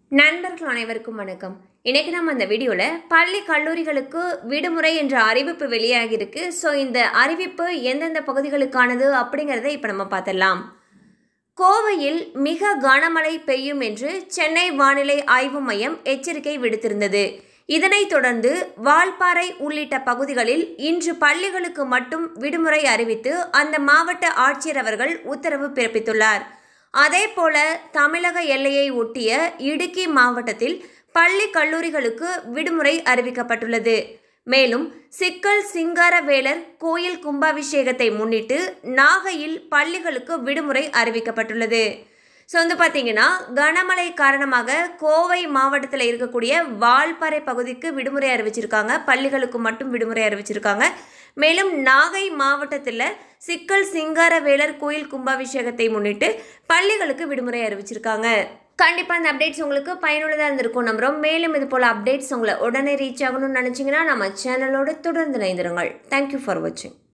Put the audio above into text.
நண்பர்கள் அனைவருக்கும் வணக்கம் இன்னைக்கு நம்ம அந்த வீடியோவில் பள்ளி கல்லூரிகளுக்கு விடுமுறை என்ற அறிவிப்பு வெளியாகியிருக்கு ஸோ இந்த அறிவிப்பு எந்தெந்த பகுதிகளுக்கானது அப்படிங்கிறத இப்போ நம்ம பார்த்துடலாம் கோவையில் மிக கனமழை பெய்யும் என்று சென்னை வானிலை ஆய்வு மையம் எச்சரிக்கை விடுத்திருந்தது இதனைத் தொடர்ந்து வால்பாறை உள்ளிட்ட பகுதிகளில் இன்று பள்ளிகளுக்கு மட்டும் விடுமுறை அறிவித்து அந்த மாவட்ட ஆட்சியர் அவர்கள் உத்தரவு பிறப்பித்துள்ளார் அதேபோல தமிழக எல்லையை ஒட்டிய இடுக்கி மாவட்டத்தில் பள்ளி கல்லூரிகளுக்கு விடுமுறை அறிவிக்கப்பட்டுள்ளது மேலும் சிக்கல் சிங்காரவேலர் கோயில் கும்பாபிஷேகத்தை முன்னிட்டு நாகையில் பள்ளிகளுக்கு விடுமுறை அறிவிக்கப்பட்டுள்ளது ஸோ வந்து பார்த்தீங்கன்னா கனமழை காரணமாக கோவை மாவட்டத்தில் இருக்கக்கூடிய வால்பாறை பகுதிக்கு விடுமுறை அறிவிச்சிருக்காங்க பள்ளிகளுக்கு மட்டும் விடுமுறை அறிவிச்சிருக்காங்க மேலும் நாகை மாவட்டத்தில் சிக்கல் சிங்காரவேலர் கோயில் கும்பாபிஷேகத்தை முன்னிட்டு பள்ளிகளுக்கு விடுமுறை அறிவிச்சிருக்காங்க கண்டிப்பாக இந்த அப்டேட்ஸ் உங்களுக்கு பயனுள்ளதாக இருந்திருக்கும் நம்புகிறோம் மேலும் இது போல் அப்டேட்ஸ் உங்களை உடனே ரீச் ஆகணும்னு நினச்சிங்கன்னா நம்ம சேனலோட தொடர்ந்து இணைந்திருங்கள் தேங்க்யூ ஃபார் வாட்சிங்